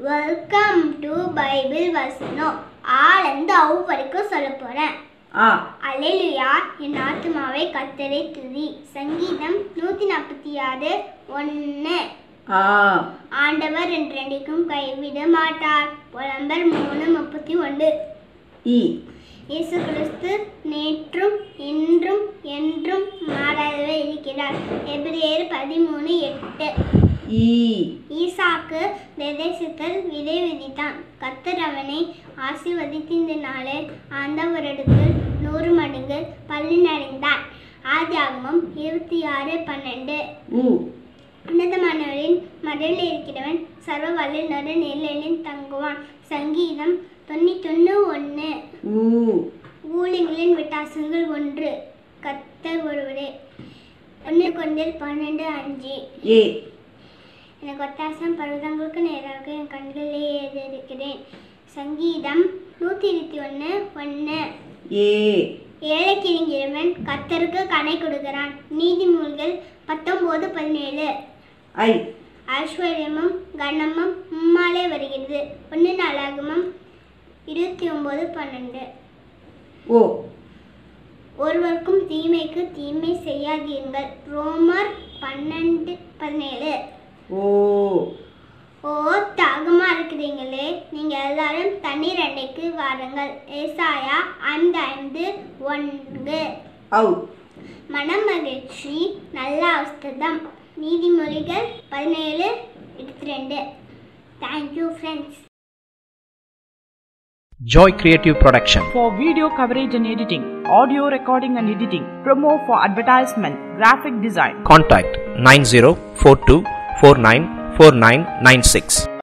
Welcome to Bible வசனம் ஆலேருந்து அவு வரைக்கும் சொல்ல போகிறேன் ஆ அலையிலுயா என் ஆத்துமாவை கத்தரை துதி சங்கீதம் நூற்றி நாற்பத்தி ஆறு ஒன்று ஆ ஆண்டவர் என்றென்றைக்கும் கைவிட மாட்டார் புலம்பர் மூணு முப்பத்தி ஒன்று இ இயேசு கிறிஸ்து நேற்றும் இன்றும் என்றும் மாறாதவர் இருக்கிறார் எபிரேயர் பதிமூணு எட்டு ஈ ஈசாக்கு தேசத்தில் விதை விதித்தான் கத்தர் அவனை ஆசீர்வதித்ததினாலே ஆண்டவரடுக்கு நூறு மடங்கு பல்லினடைந்தான் ஆதியாகமம் இருபத்தி ஆறு பன்னெண்டு உ உன்னதமானவரின் மறையில் இருக்கிறவன் சர்வ வல்லுநரின் நிழலில் தங்குவான் சங்கீதம் தொண்ணூத்தொன்று ஒன்று ஊ ஊழியர்களின் விட்டாசங்கள் ஒன்று கத்தர் ஒருவரே ஒன்று கொண்டில் பன்னெண்டு அஞ்சு ஏ எனக்கு ஒத்தாசம் பருவதங்களுக்கு நேராக என் கண்களிலே எழுதியிருக்கிறேன் சங்கீதம் நூற்றி இருபத்தி ஒன்று ஒன்று ஏ ஏழைக்கிழங்கிறவன் கத்தருக்கு கணை கொடுக்கிறான் நீதிமொழிகள் பத்தொம்போது பதினேழு ஐ ஐஸ்வர்யமும் கனமும் மும்மாலே வருகிறது ஒன்று நாளாகமும் இருபத்தி ஒம்பது பன்னெண்டு ஓ ஒருவருக்கும் தீமைக்கு தீமை செய்யாதீர்கள் ரோமர் பன்னெண்டு பதினேழு ஓ ஓ தாகமா இருக்கிறீங்களே நீங்க எல்லாரும் தண்ணீர் அண்டைக்கு வாருங்கள் ஏசாயா ஐந்து ஐந்து ஒன்று அவு மனம் மகிழ்ச்சி நல்ல அவஸ்தம் நீதிமொழிகள் பதினேழு இருபத்தி ரெண்டு thank you friends Joy Creative Production. for video coverage and editing, audio recording and editing, promo for advertisement, graphic design. Contact 9042494996.